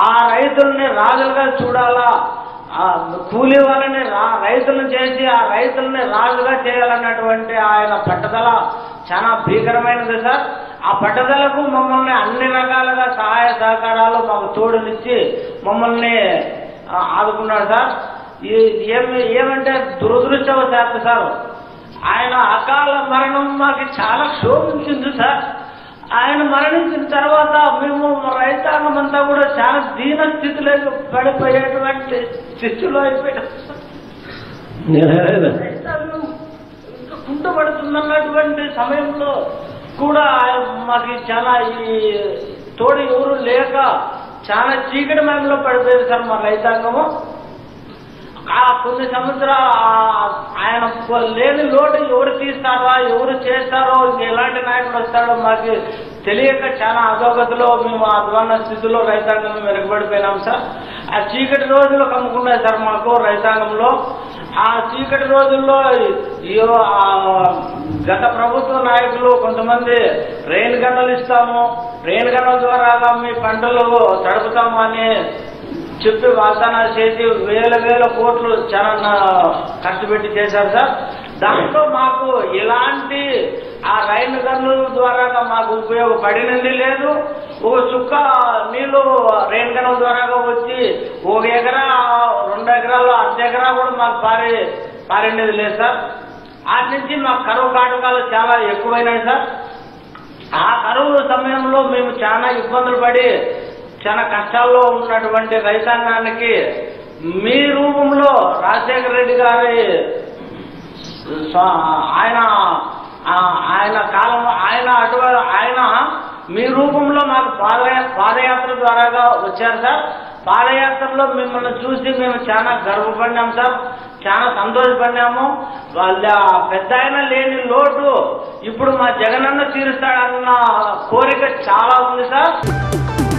ఆ రైతుల్ని రాజులుగా చూడాలా ఆ కూలీ వాళ్ళని రా రైతులను చేసి ఆ రైతుల్ని రాజుగా చేయాలన్నటువంటి ఆయన పట్టుదల చాలా భీకరమైనది సార్ ఆ పట్టుదలకు మమ్మల్ని అన్ని రకాలుగా సహాయ సహకారాలు మాకు తోడునిచ్చి మమ్మల్ని ఆ, ఆదుకున్నాడు సార్ ఈ- ఏమి ఏమంటే దురదృష్టవశాత్తు సార్ ఆయన అకాల మరణం మాకు చాలా క్షోభించింది సార్ ఆయన మరణించిన తర్వాత మేము రైతాంగం అంతా కూడా చాలా దీన స్థితిలో పడిపోయేటువంటి స్థితిలో అయిపోయాం సార్. రైతాంగం ఇంకా కుంటపడుతుందన్నటువంటి సమయంలో కూడా ఆయన మాకు చాలా ఈ తోడు ఎవరు లేక చాలా చీకటి మయంలో పడిపోయింది సార్ మా రైతాంగము ఆ కొన్ని సంవత్సరాలు ఆ- ఆయన లేని లోటు ఎవరు తీస్తారా ఎవరు చేస్తారో ఇంక ఎలాంటి నాయకుడు వస్తాడో మాకు తెలియక చాలా అధోగతిలో మేము అధ్వాన స్థితిలో రైతాంగం వెనకబడిపోయినాం సార్ ఆ చీకటి రోజులు కమ్ముకున్నాయి సార్ మాకు రైతాంగంలో ఆ చీకటి రోజుల్లో ఈ- ఆ గత ప్రభుత్వ నాయకులు కొంతమంది రెయిన్ గన్నలు ఇస్తాము రెయిన్ గన్నల ద్వారా మీ పంటలు తడుపుతాము అని చెప్పి వాగ్దానాలు చేసి వేల వేల కోట్లు చాలా నా- ఖర్చు పెట్టి చేశారు సార్ దాంట్లో మాకు ఎలాంటి ఆ రైలు గన్నుల ద్వారా మాకు ఉపయోగపడినది లేదు ఒక చుక్క నీళ్లు రైన్ గన్నుల ద్వారా వచ్చి ఒక ఎకరా రెండు ఎకరాలు అర్ధ ఎకరా కూడా మాకు పారి పారిండేది లేదు సార్ వాటి నుంచి మాకు కరువు కాటకాలు చాలా ఎక్కువైనాయి సార్ ఆ కరువు సమయంలో మేము చాలా ఇబ్బందులు పడి చాలా కష్టాల్లో ఉన్నటువంటి రైతాంగానికి మీ రూపంలో రాజశేఖర రెడ్డి గారి స్వ- ఆయన ఆ, ఆయన కాలం ఆయన అటు ఆయన మీ రూపంలో మాకు పాద పాదయాత్ర ద్వారాగా వచ్చారు సార్ పాదయాత్రలో మిమ్మల్ని చూసి మేము చాలా గర్వపడినాం సార్ చాలా సంతోషపడినాము వాళ్ళ పెద్ద ఆయన లేని లోటు ఇప్పుడు మా జగనన్న తీరుస్తాడన్న కోరిక చాలా ఉంది సార్